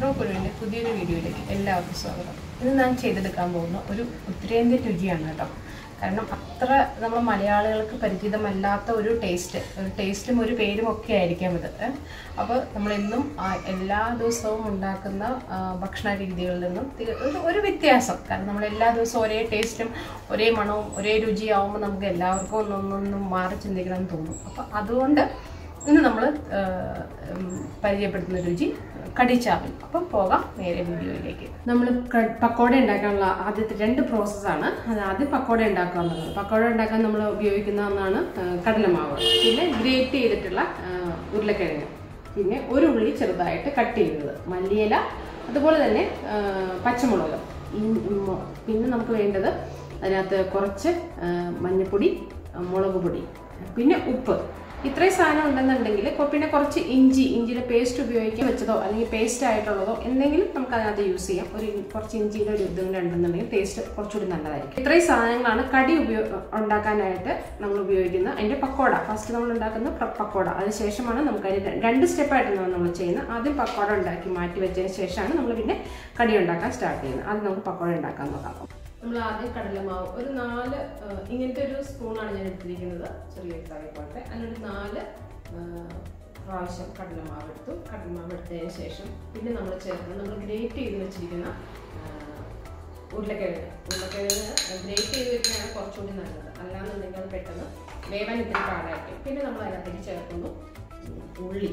Metro കുരുവിൻ്റെ പുതിയൊരു വീഡിയോയിലേക്ക് എല്ലാവർക്കും സ്വാഗതം ഇന്ന് ഞാൻ ചെയ്തെടുക്കാൻ പോകുന്ന ഒരു ഉത്തരേന്ത്യൻ രുചിയാണ് കേട്ടോ കാരണം അത്ര നമ്മൾ മലയാളികൾക്ക് പരിചിതമല്ലാത്ത ഒരു ടേസ്റ്റ് ഒരു ടേസ്റ്റും ഒരു പേരും ഒക്കെ ആയിരിക്കാം ഇത് അപ്പോൾ നമ്മളെന്നും ആ, എല്ലാ ദിവസവും ഉണ്ടാക്കുന്ന ആ, ഭക്ഷണ രീതികളിൽ നിന്നും തി- ഒരു ഒരു വ്യത്യാസം കാരണം നമ്മൾ എല്ലാ ദിവസവും ഒരേ ടേസ്റ്റും ഒരേ മണവും ഒരേ രുചിയാവുമ്പോൾ നമുക്ക് എല്ലാവർക്കും ഒന്നൊന്നൊന്നും മാറി ചിന്തിക്കണം എന്ന് തോന്നും അപ്പോൾ അതുകൊണ്ട് ഇന്ന് നമ്മൾ പരിചയപ്പെടുത്തുന്ന രുചി കടിച്ചാവൽ അപ്പം പോകാം നേരെ വീഡിയോയിലേക്ക് നമ്മൾ പക്കോട ഉണ്ടാക്കാനുള്ള ആദ്യത്തെ രണ്ട് പ്രോസസ്സാണ് അത് ആദ്യം പക്കോട ഉണ്ടാക്കുക എന്നുള്ളത് പക്കോട ഉണ്ടാക്കാൻ നമ്മൾ ഉപയോഗിക്കുന്ന ഒന്നാണ് ആ, കടലമാവ് പിന്നെ ഗ്രേറ്റ് ചെയ്തിട്ടുള്ള ആ, ഉരുളക്കിഴങ്ങ് പിന്നെ ഒരു ഉള്ളി ചെറുതായിട്ട് കട്ട് ചെയ്യുന്നത് മല്ലിയില അതുപോലെ തന്നെ ആ, പച്ചമുളക് ഇൻ- മൊ- പിന്നെ നമുക്ക് വേണ്ടത് അതിനകത്ത് കുറച്ച് ആ, മഞ്ഞൾപ്പൊടി ആ, മുളക് പൊടി പിന്നെ ഉപ്പ് ഇത്രയും സാധനം ഉണ്ടെന്നുണ്ടെങ്കിൽ കൊ- പിന്നെ കുറച്ച് ഇഞ്ചി ഇഞ്ചിയുടെ പേസ്റ്റ് ഉപയോഗിക്കാൻ വെച്ചതോ അല്ലെങ്കിൽ പേസ്റ്റ് ആയിട്ടുള്ളതോ എന്തെങ്കിലും നമുക്ക് അതിനകത്ത് യൂസ് ചെയ്യാം ഒരു ഇ- കുറച്ച് ഇഞ്ചിയുടെ ഒരു ഇതും കൂടെ ഉണ്ടെന്നുണ്ടെങ്കിൽ ടേസ്റ്റ് കുറച്ചുകൂടി നല്ലതായിരിക്കും ഇത്രയും സാധനങ്ങളാണ് കടി ഉപയോഗ ഉണ്ടാക്കാനായിട്ട് നമ്മൾ ഉപയോഗിക്കുന്ന അതിന്റെ പക്കോട ഫസ്റ്റ് നമ്മൾ ഉണ്ടാക്കുന്ന പ- പക്കോട അതിനുശേഷമാണ് നമുക്ക് അതിന് ര- രണ്ട് സ്റ്റെപ്പായിട്ടാണ് നമ്മൾ ചെയ്യുന്നത് ആദ്യം പക്കോട ഉണ്ടാക്കി മാറ്റി വെച്ചതിന് ശേഷമാണ് നമ്മൾ പിന്നെ കടി ഉണ്ടാക്കാൻ സ്റ്റാർട്ട് ചെയ്യുന്നത് ആദ്യം നമുക്ക് പക്കോട ഉണ്ടാക്കാൻ നോക്കാം നമ്മൾ ആദ്യം കടലമാവ് ഒരു നാല് ആ, ഇങ്ങനത്തെ ഒരു സ്പൂണാണ് ഞാൻ എടുത്തിരിക്കുന്നത് ചെറിയ തവി പോലത്തെ അതിനൊരു നാല് ആ, പ്രാവശ്യം കടലമാവ് എടുത്തു കടലമാവ് എടുത്തതിന് ശേഷം പിന്നെ നമ്മൾ ചേർക്കുന്നത് നമ്മൾ ഗ്രേറ്റ് ചെയ്ത് വെച്ചിരിക്കുന്ന ആ, ഉരുളക്കിഴങ്ങ് ഉരുളക്കിഴങ്ങ് ഗ്രേറ്റ് ചെയ്ത് വെക്കുന്നതാണ് കുറച്ചുകൂടി നല്ലത് അല്ലാന്നുണ്ടെങ്കിൽ അത് പെട്ടെന്ന് വേവാൻ ഇത്തിരി പാടായിരിക്കും പിന്നെ നമ്മൾ അതിനകത്തേക്ക് ചേർക്കുന്നു ഉം, ഉള്ളി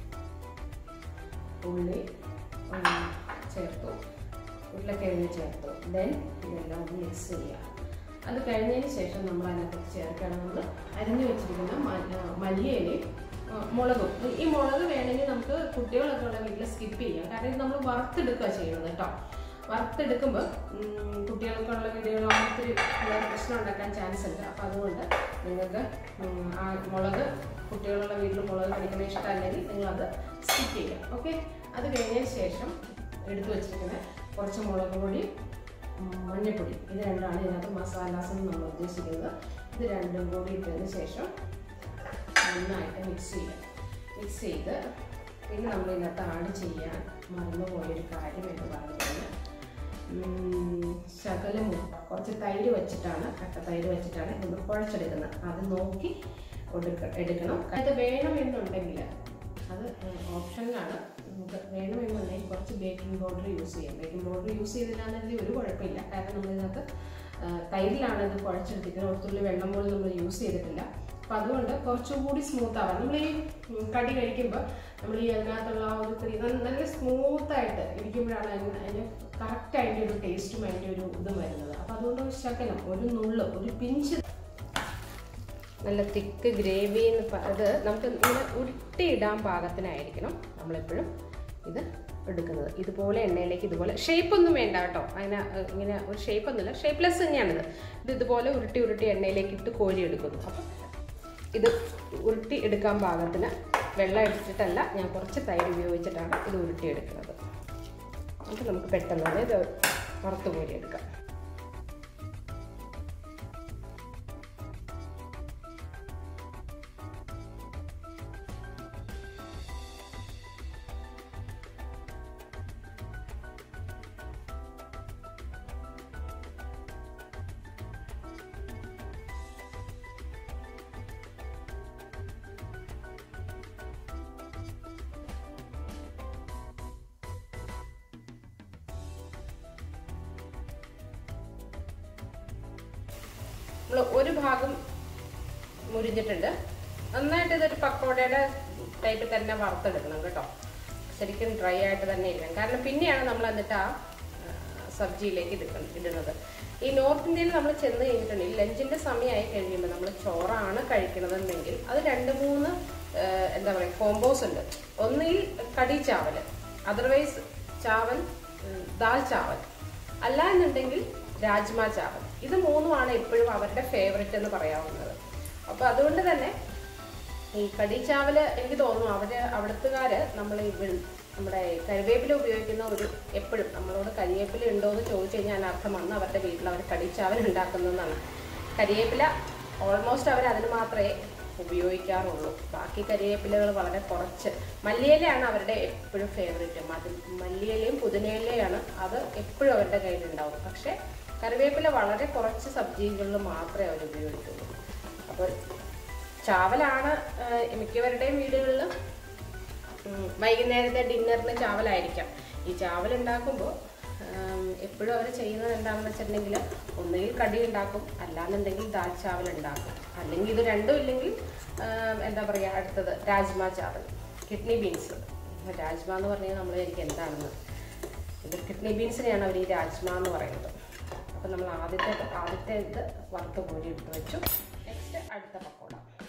ഉള്ളി ഉം, ചേർത്തു ഉരുളക്കിഴങ്ങ് ചേർത്തു ദെൻ ഇതെല്ലാം ഒന്ന് മിക്സ് ചെയ്യുക അത് കഴിഞ്ഞതിന് ശേഷം നമ്മൾ അതിനകത്ത് ചേർക്കണം നമ്മൾ അരിഞ്ഞു വെച്ചിരിക്കുന്ന മ- മല്ലിയിലയും ആ, മുളകും ഈ മുളക് വേണമെങ്കിൽ നമുക്ക് കുട്ടികളൊക്കെ ഉള്ള വീട്ടിൽ സ്കിപ്പ് ചെയ്യാം കാരണം ഇത് നമ്മൾ വറുത്തെടുക്കുക ചെയ്യുന്നത് കേട്ടോ വറുത്തെടുക്കുമ്പോൾ ഉം, കുട്ടികൾക്കുള്ള വീടുകളിൽ ഒത്തിരി പ്രശ്നം ഉണ്ടാക്കാൻ ചാൻസ് ഉണ്ട് അപ്പോൾ അതുകൊണ്ട് നിങ്ങൾക്ക് ഉം, ആ മുളക് കുട്ടികളുള്ള വീട്ടിൽ മുളക് കഴിക്കുന്ന ഇഷ്ടമല്ലെങ്കിൽ നിങ്ങളത് സ്കിപ്പ് ചെയ്യാം ഓക്കെ അത് കഴിഞ്ഞതിന് ശേഷം എടുത്തു വെച്ചിരിക്കുന്ന കുറച്ച് മുളക് പൊടി ഉം, മഞ്ഞൾപ്പൊടി ഇത് രണ്ടാണ് ഇതിനകത്ത് മസാലാസ് എന്ന് നമ്മൾ ഉദ്ദേശിക്കുന്നത് ഇത് രണ്ടും കൂടി ഇട്ടതിന് ശേഷം നന്നായിട്ട് മിക്സ് ചെയ്യുക മിക്സ് ചെയ്ത് പിന്നെ നമ്മൾ ഇതിനകത്ത് ആഡ് ചെയ്യാൻ മറന്നു പോയൊരു കാര്യം എന്ന് പറഞ്ഞു കഴിഞ്ഞാൽ ഉം, ശകലം ഉപ്പ് കുറച്ച് തൈര് വെച്ചിട്ടാണ് കട്ട തൈര് വെച്ചിട്ടാണ് ഇതൊന്ന് കുഴച്ചെടുക്കുന്നത് അത് നോക്കി കൊടുക്ക എടുക്കണം അത് വേണമെന്നുണ്ടെങ്കിൽ അത് ഓപ്ഷനിലാണ് നമുക്ക് വേണമെന്നുണ്ടെങ്കിൽ കുറച്ച് ബേക്കിംഗ് പൗഡർ യൂസ് ചെയ്യാം ബേക്കിംഗ് പൗഡർ യൂസ് ചെയ്തില്ലാന്നുണ്ടെങ്കിൽ ഒരു കുഴപ്പമില്ല കാരണം നമ്മളിതിനകത്ത് ആ, തൈരിലാണ് ഇത് കുഴച്ചെടുത്തിരിക്കുന്നത് ഒത്തുള്ളി വെള്ളം പോലും നമ്മൾ യൂസ് ചെയ്തിട്ടില്ല അപ്പം അതുകൊണ്ട് കുറച്ചുകൂടി സ്മൂത്ത് ആവാം നമ്മൾ ഈ ഉം, കടി കഴിക്കുമ്പോൾ നമ്മൾ ഈ അതിനകത്തുള്ള ആ ഒരു ക്രീം നല്ല സ്മൂത്തായിട്ട് ഇരിക്കുമ്പോഴാണ് അതിന് അതിന് കറക്റ്റ് അതിൻ്റെ ഒരു ടേസ്റ്റും അതിൻ്റെ ഒരു ഇതും വരുന്നത് അപ്പം അതുകൊണ്ട് ഒരു ശകലം ഒരു നുള്ള് ഒരു പിഞ്ച് നല്ല തിക്ക് ഗ്രേവി എന്ന് പ- അത് നമുക്ക് ഇങ്ങനെ ഉരുട്ടിയിടാൻ പാകത്തിനായിരിക്കണം നമ്മളെപ്പോഴും ഇത് എടുക്കുന്നത് ഇതുപോലെ എണ്ണയിലേക്ക് ഇതുപോലെ ഷേപ്പ് ഒന്നും വേണ്ട കേട്ടോ അതിന് അഹ് ഇങ്ങനെ ഒരു ഷേപ്പ് ഒന്നുമില്ല ഷേപ്പ്ലെസ് തന്നെയാണിത് ഇത് ഇതുപോലെ ഉരുട്ടി ഉരുട്ടി എണ്ണയിലേക്ക് ഇട്ട് കോരി എടുക്കുന്നു അപ്പം ഇത് ഉരുട്ടി എടുക്കാൻ പാകത്തിന് വെള്ളം എടുത്തിട്ടല്ല ഞാൻ കുറച്ച് തൈര് ഉപയോഗിച്ചിട്ടാണ് ഇത് ഉരുട്ടി എടുക്കുന്നത് അപ്പം നമുക്ക് പെട്ടെന്ന് തന്നെ ഇത് വറുത്ത് കോരി എടുക്കാം നമ്മൾ ഒരു ഭാഗം മുരിഞ്ഞിട്ടുണ്ട് നന്നായിട്ട് ഇതൊരു പക്കോടയുടെ ടൈപ്പിൽ തന്നെ വറുത്തെടുക്കണം കേട്ടോ ശരിക്കും ഡ്രൈ ആയിട്ട് തന്നെ ഇരിക്കണം കാരണം പിന്നെയാണ് നമ്മൾ എന്നിട്ട് ആ ആ, സബ്ജിയിലേക്ക് ഇടുക്കണം ഇടുന്നത് ഈ നോർത്ത് ഇന്ത്യയിൽ നമ്മൾ ചെന്ന് കഴിഞ്ഞിട്ടുണ്ടെങ്കിൽ ലഞ്ചിന്റെ സമയമായി കഴിയുമ്പോൾ നമ്മൾ ചോറാണ് കഴിക്കണതെന്നുണ്ടെങ്കിൽ അത് രണ്ട് മൂന്ന് ആ, എന്താ പറയുക കോമ്പോസ് ഉണ്ട് ഒന്നുകിൽ കടി ചാവൽ അതർവൈസ് ചാവൽ ഉം, ദാൽ ചാവൽ അല്ല എന്നുണ്ടെങ്കിൽ രാജ്മ ചാവൽ ഇത് മൂന്നുമാണ് എപ്പോഴും അവരുടെ ഫേവററ്റ് എന്ന് പറയാവുന്നത് അപ്പോൾ അതുകൊണ്ട് തന്നെ ഈ കടി ചാവല് എനിക്ക് തോന്നുന്നു അവര് അവിടുത്തുകാര് നമ്മൾ ഈ വെൾ- നമ്മുടെ കറിവേപ്പില ഉപയോഗിക്കുന്ന ഒരു എപ്പോഴും നമ്മളോട് കരിവേപ്പില ഉണ്ടോ എന്ന് ചോദിച്ചു കഴിഞ്ഞാൽ അതിനർത്ഥം വന്ന് അവരുടെ വീട്ടിൽ അവർ കടിച്ചാവൽ ഉണ്ടാക്കുന്നതെന്നാണ് കരിവേപ്പില ഓൾമോസ്റ്റ് അവർ അതിന് മാത്രമേ ഉപയോഗിക്കാറുള്ളൂ ബാക്കി കരിവേപ്പിലകൾ വളരെ കുറച്ച് മല്ലിയിലയാണ് അവരുടെ എപ്പോഴും ഫേവറേറ്റ് മതി മല്ലിയിലയും പുതിനയിലയാണ് അത് എപ്പോഴും അവരുടെ കയ്യിലുണ്ടാവും പക്ഷേ കറിവേപ്പില വളരെ കുറച്ച് സബ്ജികളിൽ മാത്രമേ അവർ ഉപയോഗിക്കുള്ളൂ അപ്പോൾ ചാവലാണ് ആ, മിക്കവരുടെയും വീടുകളിൽ ഉം, വൈകുന്നേരത്തെ ഡിന്നറിന് ചാവലായിരിക്കാം ഈ ചാവൽ ഉണ്ടാക്കുമ്പോൾ എപ്പോഴും അവർ ചെയ്യുന്നത് എന്താണെന്ന് വെച്ചിട്ടുണ്ടെങ്കിൽ ഒന്നുകിൽ കടി ഉണ്ടാക്കും അല്ലാന്നുണ്ടെങ്കിൽ ദാൽ ചാവൽ ഉണ്ടാക്കും അല്ലെങ്കിൽ ഇത് രണ്ടും ഇല്ലെങ്കിൽ ആം, എന്താ പറയുക അടുത്തത് രാജ്മ ചാവൽ കിഡ്നി ബീൻസ് രാജ്മ എന്ന് പറഞ്ഞാൽ നമ്മൾ എനിക്ക് എന്താണെന്ന് ഇത് കിഡ്നി ബീൻസിനെയാണ് അവർ ഈ രാജ്മ എന്ന് പറയുന്നത് അപ്പം നമ്മൾ ആദ്യത്തെ ആദ്യത്തെ ഇത് വറുത്ത് കോരി എടുത്ത് വെച്ചു നെക്സ്റ്റ് അടുത്ത പക്കോട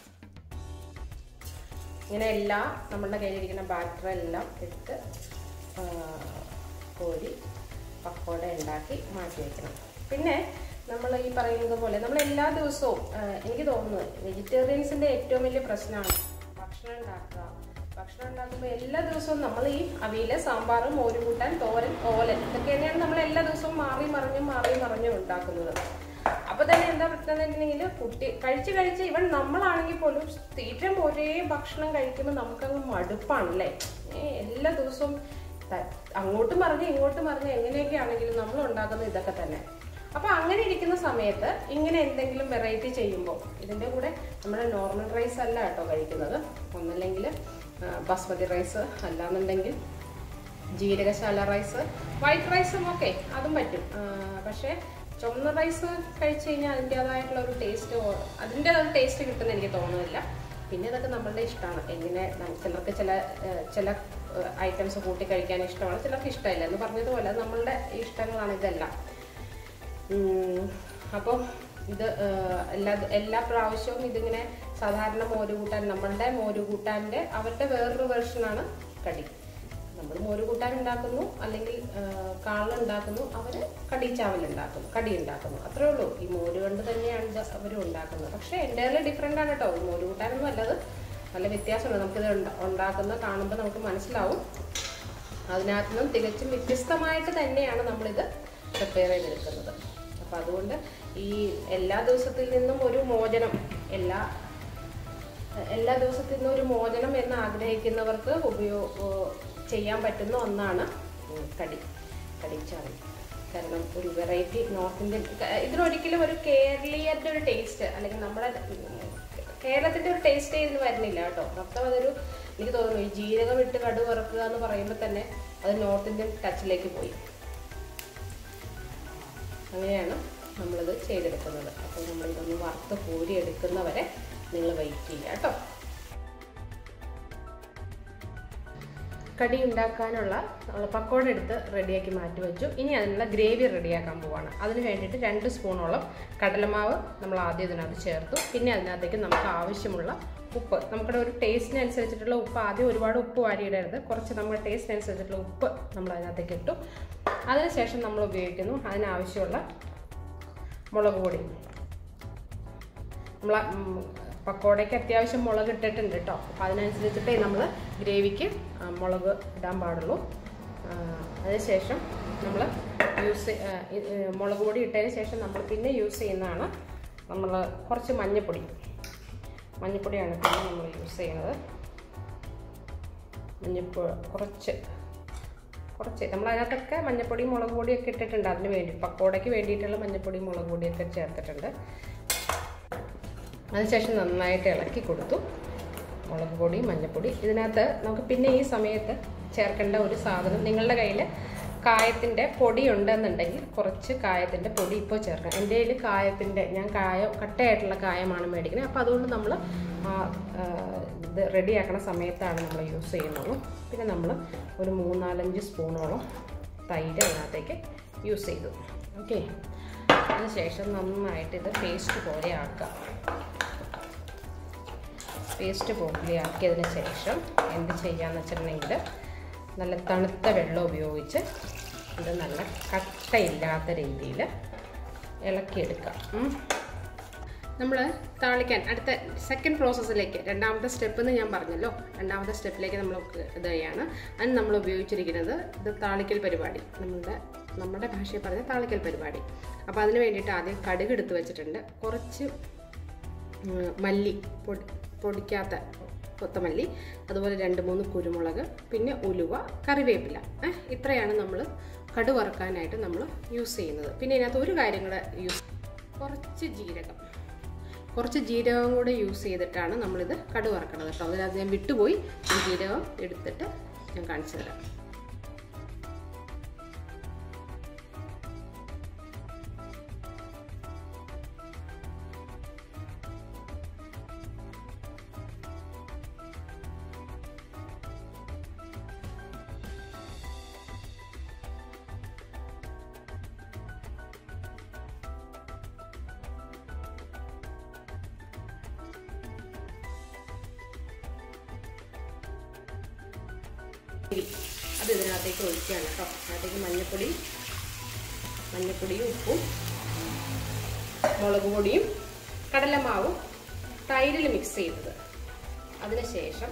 ഇങ്ങനെ എല്ലാം നമ്മളുടെ കയ്യിലിരിക്കുന്ന ബാറ്റർ എല്ലാം എടുത്ത് ആ, കോരി പക്കോട ഉണ്ടാക്കി മാറ്റി വെക്കണം പിന്നെ നമ്മൾ ഈ പറയുന്നത് പോലെ നമ്മൾ എല്ലാ ദിവസവും ആ, എനിക്ക് തോന്നുന്നു വെജിറ്റേറിയൻസിന്റെ ഏറ്റവും വലിയ പ്രശ്നമാണ് ഭക്ഷണം ഉണ്ടാക്കുക ഭക്ഷണം ഉണ്ടാക്കുമ്പോൾ എല്ലാ ദിവസവും നമ്മൾ ഈ അവിയില് സാമ്പാർ മോര് കൂട്ടാൻ തോരൻ ഓലൻ ഇതൊക്കെ തന്നെയാണ് നമ്മൾ എല്ലാ ദിവസവും മാറി മറിഞ്ഞും മാറി മറിഞ്ഞും ഉണ്ടാക്കുന്നത് അപ്പൊ തന്നെ എന്താ പ്രശ്നം വെച്ചിട്ടുണ്ടെങ്കിൽ കുട്ടി കഴിച്ച് കഴിച്ച് ഇവൻ നമ്മളാണെങ്കിൽ പോലും സ്ഥിരം ഒരേ ഭക്ഷണം കഴിക്കുമ്പോൾ നമുക്കങ്ങ് മടുപ്പാണല്ലേ ഏ, എല്ലാ ദിവസവും ത- അങ്ങോട്ടും മറിഞ്ഞ് ഇങ്ങോട്ടും മറിഞ്ഞ് എങ്ങനെയൊക്കെ ആണെങ്കിലും നമ്മൾ ഉണ്ടാക്കുന്നത് ഇതൊക്കെ തന്നെ അപ്പൊ അങ്ങനെ ഇരിക്കുന്ന സമയത്ത് ഇങ്ങനെ എന്തെങ്കിലും വെറൈറ്റി ചെയ്യുമ്പോൾ ഇതിന്റെ കൂടെ നമ്മുടെ നോർമൽ റൈസ് അല്ല കേട്ടോ കഴിക്കുന്നത് ഒന്നല്ലെങ്കിൽ ബസ്മതി റൈസ് അല്ലാന്നുണ്ടെങ്കിൽ ജീരകശാല റൈസ് വൈറ്റ് റൈസും ഒക്കെ അതും പറ്റും ആ, പക്ഷേ ചുവന്ന റൈസ് കഴിച്ചു കഴിഞ്ഞാൽ അതിൻ്റെതായിട്ടുള്ള ഒരു ടേസ്റ്റ് അതിൻ്റെ ഒരു ടേസ്റ്റ് കിട്ടുന്ന എനിക്ക് തോന്നുന്നില്ല പിന്നെ ഇതൊക്കെ നമ്മളുടെ ഇഷ്ടമാണ് എങ്ങനെ നം- ചിലർക്ക് ചില ആ, ചില ഐറ്റംസ് കൂട്ടി കഴിക്കാൻ ഇഷ്ടമാണ് ചിലർക്ക് ഇഷ്ടമില്ല എന്ന് പറഞ്ഞതുപോലെ അത് നമ്മളുടെ ഇഷ്ടങ്ങളാണ് ഇതെല്ലാം അപ്പോൾ ഇത് ആ, എല്ലാ എല്ലാ പ്രാവശ്യവും ഇതിങ്ങനെ സാധാരണ മോര് കൂട്ടാൻ നമ്മളുടെ മോര് കൂട്ടാൻ്റെ അവരുടെ വേറൊരു വെർഷനാണ് കടി നമ്മൾ മോര് കൂട്ടാൻ ഉണ്ടാക്കുന്നു അല്ലെങ്കിൽ കാള ഉണ്ടാക്കുന്നു അവർ കടി ചാവൽ ഉണ്ടാക്കുന്നു കടി ഉണ്ടാക്കുന്നു അത്രേ ഉള്ളൂ ഈ മോര് കൊണ്ട് തന്നെയാണ് ഇത് അവരും ഉണ്ടാക്കുന്നത് പക്ഷേ എൻ്റെ ഡിഫറെൻ്റ് ആണ് കേട്ടോ ഈ മോര് കൂട്ടാനൊന്നും അല്ലത് നല്ല വ്യത്യാസമുണ്ട് നമുക്കിത് ഉണ്ട- ഉണ്ടാക്കുന്ന കാണുമ്പോൾ നമുക്ക് മനസ്സിലാവും അതിനകത്ത് നിന്നും തികച്ചും വ്യത്യസ്തമായിട്ട് തന്നെയാണ് നമ്മളിത് പ്രിപ്പയർ ചെയ്തെടുക്കുന്നത് അപ്പം അതുകൊണ്ട് ഈ എല്ലാ ദിവസത്തിൽ നിന്നും ഒരു മോചനം എല്ലാ എല്ലാ ദിവസത്തിൽ നിന്നും ഒരു മോചനം എന്ന് ആഗ്രഹിക്കുന്നവർക്ക് ഉപയോ ഏഹ് ചെയ്യാൻ പറ്റുന്ന ഒന്നാണ് ഉം കടി കടിച്ചാവൽ കാരണം ഒരു വെറൈറ്റി നോർത്ത് ഇന്ത്യൻ ക- ഇതിനൊരിക്കലും ഒരു കേരളീയരുടെ ഒരു ടേസ്റ്റ് അല്ലെങ്കിൽ നമ്മുടെ ഉം, കേരളത്തിന്റെ ഒരു ടേസ്റ്റ് ഇതിന് വരുന്നില്ല കേട്ടോ മൊത്തം അതൊരു എനിക്ക് തോന്നുന്നു ഈ ജീരകം ഇട്ട് കടു വറക്കുക എന്ന് പറയുമ്പോൾ തന്നെ അത് നോർത്ത് ഇന്ത്യൻ ടച്ചിലേക്ക് പോയി അങ്ങനെയാണ് നമ്മളിത് ചെയ്തെടുക്കുന്നത് അപ്പോൾ നമ്മളിതൊന്ന് വറുത്ത് കോരി എടുക്കുന്നവരെ നിങ്ങൾ വെയിറ്റ് ചെയ്യുക കേട്ടോ കടി ഉണ്ടാക്കാനുള്ള നമ്മൾ പക്കോട എടുത്ത് റെഡിയാക്കി മാറ്റി വെച്ചു ഇനി അതിനുള്ള ഗ്രേവി റെഡിയാക്കാൻ പോവാണ് അതിന് വേണ്ടിയിട്ട് രണ്ട് സ്പൂണോളം കടലമാവ് നമ്മൾ ആദ്യം ഇതിനകത്ത് ചേർത്തു പിന്നെ അതിനകത്തേക്ക് നമുക്ക് ആവശ്യമുള്ള ഉപ്പ് നമ്മുടെ ഒരു ടേസ്റ്റിനനുസരിച്ചിട്ടുള്ള ഉപ്പ് ആദ്യം ഒരുപാട് ഉപ്പ് വാരിയിടരുത് കുറച്ച് നമ്മുടെ ടേസ്റ്റിനനുസരിച്ചിട്ടുള്ള ഉപ്പ് നമ്മൾ അതിനകത്തേക്ക് ഇട്ടു അതിനുശേഷം നമ്മൾ ഉപയോഗിക്കുന്നു അതിനാവശ്യമുള്ള മുളക് പൊടി നമ്മൾ പക്കോടയ്ക്ക് അത്യാവശ്യം മുളക് ഇട്ടിട്ടുണ്ട് കേട്ടോ അപ്പോൾ അതിനനുസരിച്ചിട്ടേ നമ്മൾ ഗ്രേവിക്ക് ആ, മുളക് ഇടാൻ പാടുള്ളൂ ആ, അതിനുശേഷം നമ്മൾ യൂസ് ആ, ഇ- ഏ, മുളക് പൊടി ഇട്ടതിന് ശേഷം നമ്മൾ പിന്നെ യൂസ് ചെയ്യുന്നതാണ് നമ്മൾ കുറച്ച് മഞ്ഞൾപ്പൊടി മഞ്ഞൾപ്പൊടിയാണ് പിന്നെ നമ്മൾ യൂസ് ചെയ്യുന്നത് മഞ്ഞൾപ്പൊടി കുറച്ച് കുറച്ച് നമ്മൾ അതിനകത്തൊക്കെ മഞ്ഞപ്പൊടി മുളക് പൊടിയൊക്കെ ഇട്ടിട്ടുണ്ട് അതിന് വേണ്ടി പക്കോടയ്ക്ക് വേണ്ടിയിട്ടുള്ള മഞ്ഞപ്പൊടി മുളക് പൊടിയൊക്കെ ചേർത്തിട്ടുണ്ട് അതിനുശേഷം നന്നായിട്ട് ഇളക്കി കൊടുത്തു മുളക് പൊടി മഞ്ഞൾപ്പൊടി ഇതിനകത്ത് നമുക്ക് പിന്നെ ഈ സമയത്ത് ചേർക്കേണ്ട ഒരു സാധനം നിങ്ങളുടെ കയ്യിൽ കായത്തിൻ്റെ പൊടി ഉണ്ടെന്നുണ്ടെങ്കിൽ കുറച്ച് കായത്തിൻ്റെ പൊടി ഇപ്പോൾ ചേർക്കണം എൻ്റെ കയ്യിൽ കായത്തിൻ്റെ ഞാൻ കായം കട്ടയായിട്ടുള്ള കായമാണ് മേടിക്കുന്നത് അപ്പോൾ അതുകൊണ്ട് നമ്മൾ ആ ആ, ഇത് റെഡിയാക്കണ സമയത്താണ് നമ്മൾ യൂസ് ചെയ്യുന്നുള്ളൂ പിന്നെ നമ്മൾ ഒരു മൂന്നാലഞ്ച് സ്പൂണോളം തൈര് അതിനകത്തേക്ക് യൂസ് ചെയ്തു ഓക്കെ അതിനുശേഷം നന്നായിട്ട് ഇത് പേസ്റ്റ് പോലെ ആക്കുക പേസ്റ്റ് പോലെ ആക്കിയതിന് ശേഷം എന്ത് ചെയ്യാന്ന് വെച്ചിട്ടുണ്ടെങ്കിൽ നല്ല തണുത്ത വെള്ളം ഉപയോഗിച്ച് ഇത് നല്ല കട്ടയില്ലാത്ത രീതിയിൽ ഇളക്കിയെടുക്കാം നമ്മൾ താളിക്കാൻ അടുത്ത സെക്കൻഡ് പ്രോസസ്സിലേക്ക് രണ്ടാമത്തെ സ്റ്റെപ്പ് എന്ന് ഞാൻ പറഞ്ഞല്ലോ രണ്ടാമത്തെ സ്റ്റെപ്പിലേക്ക് നമ്മൾ ഇതാണ് അതിന് നമ്മൾ ഉപയോഗിച്ചിരിക്കുന്നത് ഇത് താളിക്കൽ പരിപാടി നമ്മളുടെ നമ്മുടെ ഭാഷയിൽ പറഞ്ഞ താളിക്കൽ പരിപാടി അപ്പോൾ അതിന് വേണ്ടിയിട്ട് ആദ്യം കടുക് എടുത്ത് വെച്ചിട്ടുണ്ട് കുറച്ച് ഉം, മല്ലി പൊടി പൊടിക്കാത്ത കൊത്തമല്ലി അതുപോലെ രണ്ട് മൂന്ന് കുരുമുളക് പിന്നെ ഉലുവ കറിവേപ്പില ഏഹ് ഇത്രയാണ് നമ്മൾ കടു വറുക്കാനായിട്ട് നമ്മൾ യൂസ് ചെയ്യുന്നത് പിന്നെ ഇതിനകത്ത് ഒരു കാര്യം കൂടെ യൂസ് കുറച്ച് ജീരകം കുറച്ച് ജീരകം കൂടെ യൂസ് ചെയ്തിട്ടാണ് നമ്മളിത് കടു വറക്കണത് കേട്ടോ അതിനകത്ത് ഞാൻ വിട്ടുപോയി ഈ ജീരകം എടുത്തിട്ട് ഞാൻ കാണിച്ചു തരാം അത് ഇതിനകത്തേക്ക് ഒഴിക്കുകയാണ് കേട്ടോ അതിനകത്തേക്ക് മഞ്ഞൾപ്പൊടി മഞ്ഞൾപ്പൊടിയും ഉപ്പും മുളക് പൊടിയും കടലമാവും തൈരിൽ മിക്സ് ചെയ്തത് അതിനുശേഷം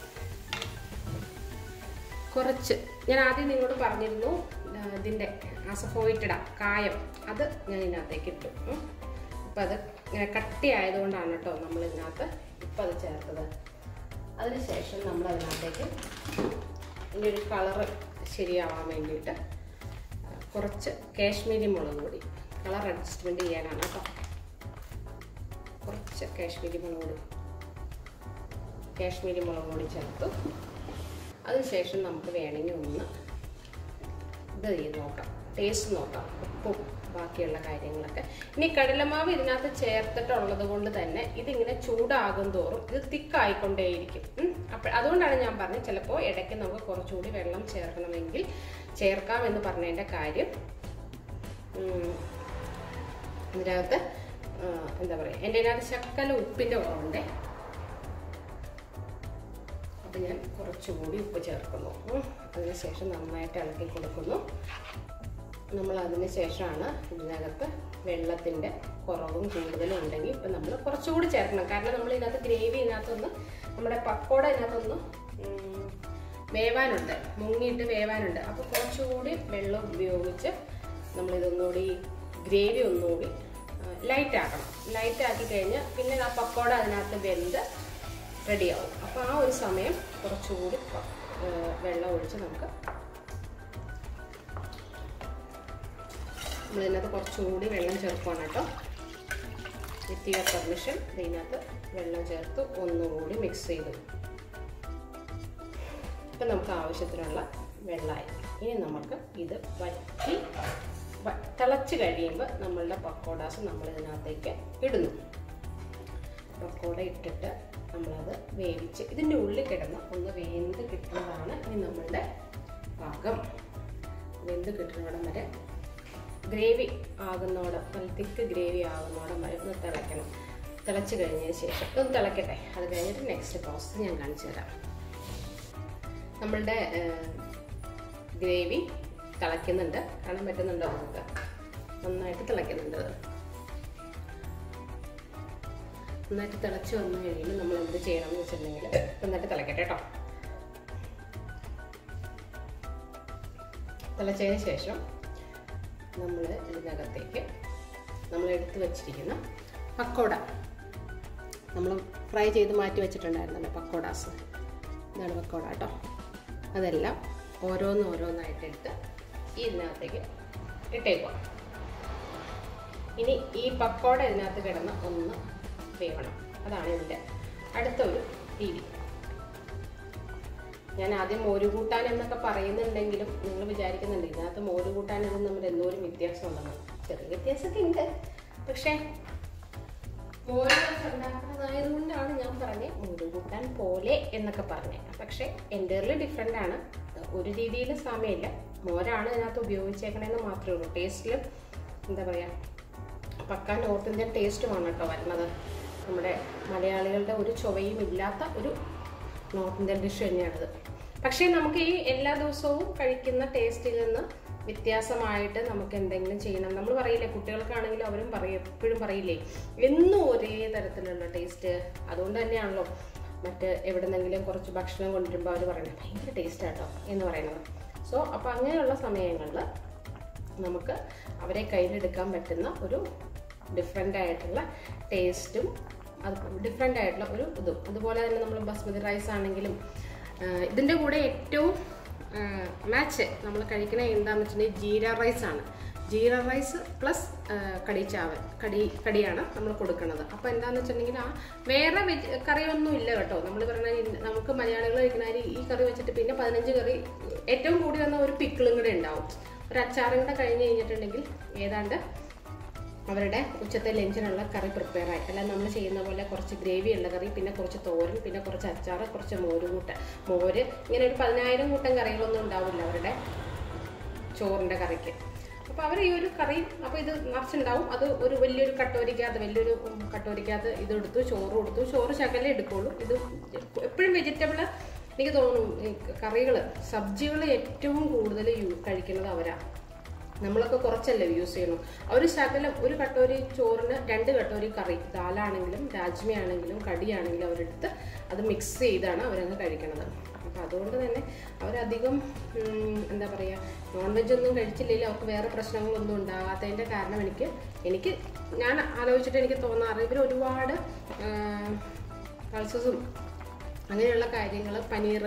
കുറച്ച് ഞാൻ ആദ്യം നിങ്ങളോട് പറഞ്ഞിരുന്നു ആ, ഇതിൻ്റെ അസഫോയിറ്റഡ കായം അത് ഞാൻ ഇതിനകത്തേക്ക് ഇട്ടു ഉം. അപ്പം അത് ഇങ്ങനെ കട്ടി ആയതുകൊണ്ടാണ് കേട്ടോ നമ്മൾ ഇതിനകത്ത് ഇപ്പം അത് ചേർത്തത് അതിനുശേഷം നമ്മൾ അതിനകത്തേക്ക് ഇതിൻ്റെ ഒരു കളറ് ശരിയാവാൻ വേണ്ടിയിട്ട് കുറച്ച് കാശ്മീരി മുളക് പൊടി കളർ അഡ്ജസ്റ്റ്മെൻറ്റ് ചെയ്യാനാണ് കേട്ടോ കുറച്ച് കാശ്മീരി മുളക് പൊടി കാശ്മീരി മുളക് പൊടി ചേർത്തു അതിനുശേഷം നമുക്ക് വേണമെങ്കിൽ ഒന്ന് ഇത് ചെയ്ത് നോക്കാം ടേസ്റ്റ് നോക്കാം ഉപ്പും ബാക്കിയുള്ള കാര്യങ്ങളൊക്കെ ഇനി കടലമാവ് ഇതിനകത്ത് ചേർത്തിട്ടുള്ളത് കൊണ്ട് തന്നെ ഇതിങ്ങനെ ചൂടാകും തോറും ഇത് തിക്കായിക്കൊണ്ടേയിരിക്കും അപ്പോൾ അതുകൊണ്ടാണ് ഞാൻ പറഞ്ഞത് ചിലപ്പോൾ ഇടയ്ക്ക് നമുക്ക് കുറച്ചുകൂടി വെള്ളം ചേർക്കണമെങ്കിൽ ചേർക്കാം എന്ന് പറഞ്ഞതിൻ്റെ കാര്യം ഉം, ഇതിനകത്ത് ആ, എന്താ പറയുക എൻ്റെ ഇതിനകത്ത് ശക്കല ഉപ്പിൻ്റെ കുറവുണ്ടേ അപ്പം ഞാൻ കുറച്ചുകൂടി ഉപ്പ് ചേർക്കുന്നു ഉം. അതിനുശേഷം നന്നായിട്ട് ഇളക്കി കൊടുക്കുന്നു നമ്മൾ അതിന് ശേഷമാണ് ഇതിനകത്ത് വെള്ളത്തിൻ്റെ കുറവും കൂടുതലും ഉണ്ടെങ്കിൽ ഇപ്പം നമ്മൾ കുറച്ചുകൂടി ചേർക്കണം കാരണം നമ്മൾ ഇതിനകത്ത് ഗ്രേവി ഇതിനകത്തൊന്ന് നമ്മുടെ പക്കോട ഇതിനകത്തൊന്ന് ഉം, വേവാനുണ്ട് മുങ്ങിയിട്ട് വേവാനുണ്ട് അപ്പോൾ കുറച്ചുകൂടി വെള്ളം ഉപയോഗിച്ച് നമ്മളിതൊന്നുകൂടി ഗ്രേവി ഒന്നുകൂടി ലൈറ്റ് ആക്കണം ലൈറ്റ് ആക്കി കഴിഞ്ഞാൽ പിന്നെ ആ പക്കോട അതിനകത്ത് വെന്ത് റെഡിയാവും അപ്പോൾ ആ ഒരു സമയം കുറച്ചുകൂടി പ- ഏർ വെള്ളം ഒഴിച്ച് നമുക്ക് നമ്മളിതിനകത്ത് കുറച്ചുകൂടി വെള്ളം ചേർക്കുകയാണ് കേട്ടോ വിത്ത് യുവർ പെർമിഷൻ ഇതിനകത്ത് വെള്ളം ചേർത്ത് ഒന്നുകൂടി മിക്സ് ചെയ്തു ഇപ്പം നമുക്ക് ആവശ്യത്തിനുള്ള വെള്ളമായി ഇനി നമുക്ക് ഇത് വറ്റി വ- തിളച്ച് കഴിയുമ്പോൾ നമ്മളുടെ പക്കോടാസ് നമ്മൾ ഇതിനകത്തേക്ക് ഇടുന്നു പക്കോട ഇട്ടിട്ട് നമ്മളത് വേവിച്ച് ഇതിൻ്റെ ഉള്ളിൽ കിടന്ന് ഒന്ന് വെന്ത് കിട്ടുന്നതാണ് ഇനി നമ്മളുടെ പാകം വെന്ത് കിട്ടുന്നിടം വരെ ഗ്രേവി ആകുന്നോടം നല്ല തിക്ക് ഗ്രേവി ആകുന്നോടം വരെ ഒന്ന് തിളയ്ക്കണം തിളച്ച് കഴിഞ്ഞതിന് ശേഷം ഒന്ന് തിളക്കട്ടെ അത് കഴിഞ്ഞിട്ട് നെക്സ്റ്റ് പ്രോസസ്സ് ഞാൻ കാണിച്ചു തരാം നമ്മളുടെ ഗ്രേവി തിളയ്ക്കുന്നുണ്ട് കാണാൻ പറ്റുന്നുണ്ടോ നമുക്ക് നന്നായിട്ട് തിളയ്ക്കുന്നുണ്ട് അത്. നന്നായിട്ട് തിളച്ച് വന്നു കഴിയുമ്പോൾ നമ്മൾ എന്ത് ചെയ്യണം എന്ന് വെച്ചിട്ടുണ്ടെങ്കിൽ നന്നായിട്ട് തിളക്കട്ടെ കേട്ടോ തിളച്ചതിന് ശേഷം നമ്മൾ ഇതിനകത്തേക്ക് നമ്മൾ എടുത്തു വച്ചിരിക്കുന്ന പക്കോട നമ്മൾ ഫ്രൈ ചെയ്ത് മാറ്റി വെച്ചിട്ടുണ്ടായിരുന്നല്ലോ പക്കോടാസ് ഇതാണ് പക്കോട കേട്ടോ അതെല്ലാം ഓരോന്ന് ഓരോന്നായിട്ട് എടുത്ത് ഇതിനകത്തേക്ക് ഇട്ടേക്കുക ഇനി ഈ പക്കോട ഇതിനകത്ത് കിടന്ന് ഒന്ന് വേവണം അതാണ് ഇതിൻ്റെ അടുത്ത ഒരു രീതി ഞാൻ ആദ്യം മോര് കൂട്ടാൻ എന്നൊക്കെ പറയുന്നുണ്ടെങ്കിലും നിങ്ങൾ വിചാരിക്കുന്നുണ്ട് ഇതിനകത്ത് മോര് കൂട്ടാൻ ഇതും തമ്മിൽ എന്തോരം വ്യത്യാസം ഉണ്ടെന്ന് ചെറിയ വ്യത്യാസമൊക്കെ ഉണ്ട് പക്ഷേ മോര് വെച്ച് ഉണ്ടാക്കുന്നതായതുകൊണ്ടാണ് ഞാൻ പറഞ്ഞത് മോര് കൂട്ടാൻ പോലെ എന്നൊക്കെ പറഞ്ഞത് പക്ഷേ എൻ്റെറിൽ ഡിഫറെൻ്റ് ആണ് ഒരു രീതിയിൽ സാമ്യമില്ല മോരാണ് ഇതിനകത്ത് ഉപയോഗിച്ചേക്കണേന്ന് മാത്രമേ ഉള്ളൂ ടേസ്റ്റിൽ എന്താ പറയുക പക്ക നോർത്ത് ഇന്ത്യൻ ടേസ്റ്റുമാണ് കേട്ടോ വരുന്നത് നമ്മുടെ മലയാളികളുടെ ഒരു ചുവയും ഇല്ലാത്ത ഒരു നോർത്ത് ഇന്ത്യൻ ഡിഷ് തന്നെയാണിത് പക്ഷേ നമുക്ക് ഈ എല്ലാ ദിവസവും കഴിക്കുന്ന ടേസ്റ്റിൽ നിന്ന് വ്യത്യാസമായിട്ട് നമുക്ക് എന്തെങ്കിലും ചെയ്യണം നമ്മൾ പറയില്ലേ കുട്ടികൾക്കാണെങ്കിലും അവരും പറയും എപ്പോഴും പറയില്ലേ എന്നും ഒരേ തരത്തിലുള്ള ടേസ്റ്റ് അതുകൊണ്ട് തന്നെയാണല്ലോ മറ്റ് എവിടെന്നെങ്കിലും കുറച്ച് ഭക്ഷണം കൊണ്ടുവരുമ്പോൾ അവർ പറയുന്നത് ഭയങ്കര ടേസ്റ്റ് ആട്ടോ എന്ന് പറയുന്നത് സോ അപ്പോൾ അങ്ങനെയുള്ള സമയങ്ങളിൽ നമുക്ക് അവരെ കയ്യിലെടുക്കാൻ പറ്റുന്ന ഒരു ഡിഫറെൻ്റ് ആയിട്ടുള്ള ടേസ്റ്റും അത് ഡിഫറെൻ്റ് ആയിട്ടുള്ള ഒരു ഇതും അതുപോലെ തന്നെ നമ്മൾ ബസ്മതി റൈസ് ആണെങ്കിലും ആ, ഇതിൻ്റെ കൂടെ ഏറ്റവും മാച്ച് നമ്മൾ കഴിക്കണ എന്താണെന്ന് വെച്ചിട്ടുണ്ടെങ്കിൽ ജീര റൈസ് ആണ് ജീര റൈസ് പ്ലസ് കടി ചാവൽ കടി കടിയാണ് നമ്മൾ കൊടുക്കുന്നത് അപ്പോൾ എന്താണെന്ന് വെച്ചിട്ടുണ്ടെങ്കിൽ ആ വേറെ വെജ് കറിയൊന്നും ഇല്ല കേട്ടോ നമ്മൾ പറഞ്ഞാൽ നമുക്ക് മലയാളികൾ കഴിക്കുന്ന അരി ഈ കറി വെച്ചിട്ട് പിന്നെ പതിനഞ്ച് കറി ഏറ്റവും കൂടി വന്ന ഒരു പിക്കിളും കൂടെ ഉണ്ടാവും ഒരു അച്ചാറും കൂടെ കഴിഞ്ഞ് കഴിഞ്ഞിട്ടുണ്ടെങ്കിൽ ഏതാണ്ട് അവരുടെ ഉച്ചത്തെ ലഞ്ചിനുള്ള കറി പ്രിപ്പയർ ആയി അല്ല നമ്മൾ ചെയ്യുന്ന പോലെ കുറച്ച് ഗ്രേവി ഉള്ള കറി പിന്നെ കുറച്ച് തോരൻ പിന്നെ കുറച്ച് അച്ചാറ് കുറച്ച് മോര് കൂട്ട മോര് ഇങ്ങനെ ഒരു പതിനായിരം കൂട്ടം കറികളൊന്നും ഉണ്ടാവില്ല അവരുടെ ചോറിൻ്റെ കറിക്ക് അപ്പോൾ അവർ ഈ ഒരു കറി അപ്പോൾ ഇത് നിറച്ചുണ്ടാവും അത് ഒരു വലിയൊരു കട്ടോരിക്കകത്ത് വലിയൊരു ഉം, കട്ടോരിക്കകത്ത് ഇത് എടുത്തു ചോറ് കൊടുത്തു ചോറ് ശകലേ എടുക്കുള്ളൂ ഇത് എപ്പോഴും വെജിറ്റബിൾ എനിക്ക് തോന്നുന്നു കറികൾ സബ്ജികൾ ഏറ്റവും കൂടുതൽ യൂ കഴിക്കുന്നത് അവരാണ് നമ്മളൊക്കെ കുറച്ചല്ലേ യൂസ് ചെയ്യുന്നു ഒരു ശകലം ഒരു കട്ടോരി ചോറിന് രണ്ട് കട്ടോരി കറി ദാലാണെങ്കിലും രാജ്മയാണെങ്കിലും കടിയാണെങ്കിലും അവരെടുത്ത് അത് മിക്സ് ചെയ്താണ് അവരങ്ങ് കഴിക്കണത് അപ്പം അതുകൊണ്ട് തന്നെ അവരധികം ഉം, എന്താ പറയുക നോൺ വെജ് ഒന്നും കഴിച്ചില്ലെങ്കിൽ അവർക്ക് വേറെ പ്രശ്നങ്ങളൊന്നും ഉണ്ടാകാത്തതിൻ്റെ കാരണം എനിക്ക് എനിക്ക് ഞാൻ ആലോചിച്ചിട്ട് എനിക്ക് തോന്നാറ് ഇവർ ഒരുപാട് പൾസസും അങ്ങനെയുള്ള കാര്യങ്ങൾ പനീർ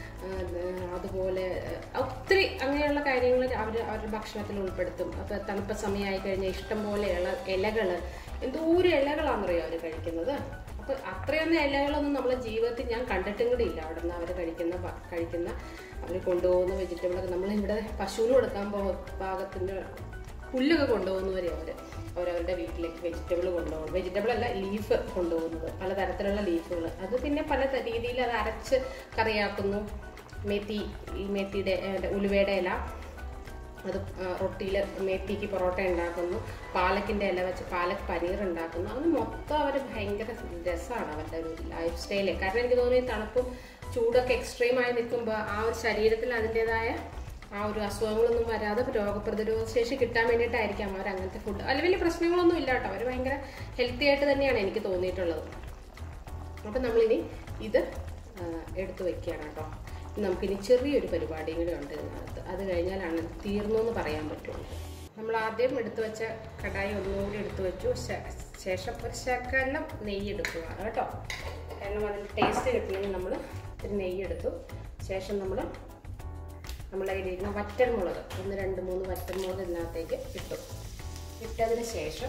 അതുപോലെ ആ, ഒത്തിരി അങ്ങനെയുള്ള കാര്യങ്ങൾ അവർ അവരുടെ ഭക്ഷണത്തിൽ ഉൾപ്പെടുത്തും അപ്പോൾ തണുപ്പ് സമയമായി കഴിഞ്ഞാൽ ഇഷ്ടം പോലെ ഇല ഇലകൾ എന്തോരം ഇലകളാണെന്നറിയോ അവർ കഴിക്കുന്നത് അപ്പോൾ അത്രയൊന്നും ഇലകളൊന്നും നമ്മളെ ജീവിതത്തിൽ ഞാൻ കണ്ടിട്ടും കൂടി ഇല്ല അവിടെ നിന്ന് അവർ കഴിക്കുന്ന ഭ- കഴിക്കുന്ന അവർ കൊണ്ടുപോകുന്ന വെജിറ്റബിളൊക്കെ നമ്മളിവിടെ പശുവിന് കൊടുക്കാൻ പോ പാകത്തിൻ്റെ പുല്ലൊക്കെ കൊണ്ടുപോകുന്നവരെ അവർ അവരവരുടെ വീട്ടിലേക്ക് വെജിറ്റബിൾ കൊണ്ടുപോകും വെജിറ്റബിൾ അല്ല ലീഫ് കൊണ്ടുപോകുന്നത് പലതരത്തിലുള്ള ലീഫുകൾ അത് പിന്നെ പല ത- രീതിയിൽ അത് അരച്ച് കറിയാക്കുന്നു മേത്തി ഈ മേത്തിയുടെ ഏ, ഉലുവയുടെ ഇല അത് റൊട്ടിയിൽ മേത്തിക്ക് പൊറോട്ട ഉണ്ടാക്കുന്നു പാലക്കിൻ്റെ ഇല വെച്ച് പാലക് പനീർ ഉണ്ടാക്കുന്നു അത് മൊത്തം അവർ ഭയങ്കര രസമാണ് അവരുടെ ഒരു ലൈഫ് സ്റ്റൈല് കാരണം എനിക്ക് തോന്നുന്നു ഈ തണുപ്പും ചൂടൊക്കെ എക്സ്ട്രീമായി നിൽക്കുമ്പോൾ ആ ഒരു ശരീരത്തിൽ അതിൻ്റെതായ ആ ഒരു അസുഖങ്ങളൊന്നും വരാതെ രോഗപ്രതിരോധ ശേഷി കിട്ടാൻ വേണ്ടിയിട്ടായിരിക്കാം അവർ അങ്ങനത്തെ ഫുഡ് അല്ല വലിയ പ്രശ്നങ്ങളൊന്നും ഇല്ല കേട്ടോ അവർ ഭയങ്കര ഹെൽത്തി ആയിട്ട് തന്നെയാണ് എനിക്ക് തോന്നിയിട്ടുള്ളത് അപ്പം നമ്മളിനി ഇത് ആ, എടുത്ത് വെക്കുകയാണ് കേട്ടോ നമുക്കിനി ചെറിയൊരു പരിപാടിയും കൂടെ ഉണ്ട് ഇതിനകത്ത് അത് കഴിഞ്ഞാലാണ് ഇത് തീർന്നു എന്ന് പറയാൻ പറ്റുള്ളൂ നമ്മൾ ആദ്യം എടുത്തു വെച്ച കടായി ഒന്നുകൂടി എടുത്തു വെച്ചു ശേ- ശേഷം ഒരു ശകലം നെയ്യ് എടുക്കുക കേട്ടോ കാരണം അതിന് ടേസ്റ്റ് കിട്ടണമെങ്കിൽ നമ്മൾ ഇത്തിരി നെയ്യ് എടുത്തു ശേഷം നമ്മൾ നമ്മളെ കയ്യിലിരിക്കുന്ന വറ്റൽമുളക് ഒന്ന് രണ്ട് മൂന്ന് വറ്റൽമുളക് ഇതിനകത്തേക്ക് ഇട്ടു ഇട്ടതിന് ശേഷം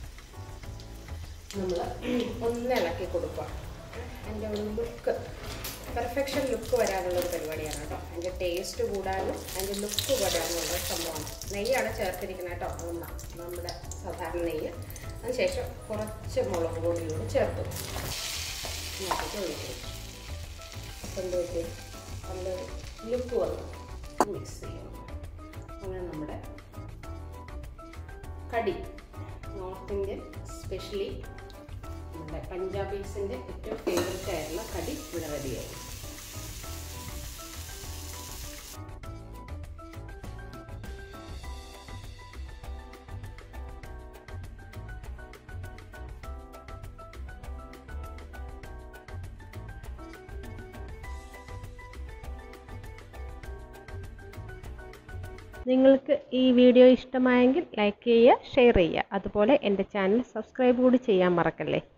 നമ്മൾ ഒന്ന് ഇളക്കി കൊടുക്കുക അതിൻ്റെ ഒരു ലുക്ക് പെർഫെക്ഷൻ ലുക്ക് വരാനുള്ള ഒരു പരിപാടിയാണ് കേട്ടോ അതിൻ്റെ ടേസ്റ്റ് കൂടാനും അതിൻ്റെ ലുക്ക് വരാനുള്ള ഒരു സംഭവമാണ് നെയ്യാണ് ചേർത്തിരിക്കുന്നത് കേട്ടോ ഒന്നാ നമ്മുടെ സാധാരണ നെയ്യ് അതിനുശേഷം കുറച്ച് മുളക് പൊടി കൂടി ചേർത്തു നോക്കിയിട്ട് ഒഴിക്കും അപ്പം എന്ത് പറ്റി നല്ല ലുക്ക് വന്നു മിക്സ് ചെയ്യണം അങ്ങനെ നമ്മുടെ കടി നോർത്ത് ഇന്ത്യൻ സ്പെഷ്യലി നമ്മുടെ പഞ്ചാബീസിൻ്റെ ഏറ്റവും ഫേവററ്റ് ആയിട്ടുള്ള കടി ഇവിടെ റെഡിയായി നിങ്ങൾക്ക് ഈ വീഡിയോ ഇഷ്ടമായെങ്കിൽ ലൈക്ക് ചെയ്യുക ഷെയർ ചെയ്യുക അതുപോലെ എൻ്റെ ചാനൽ സബ്സ്ക്രൈബ് കൂടി ചെയ്യാൻ മറക്കല്ലേ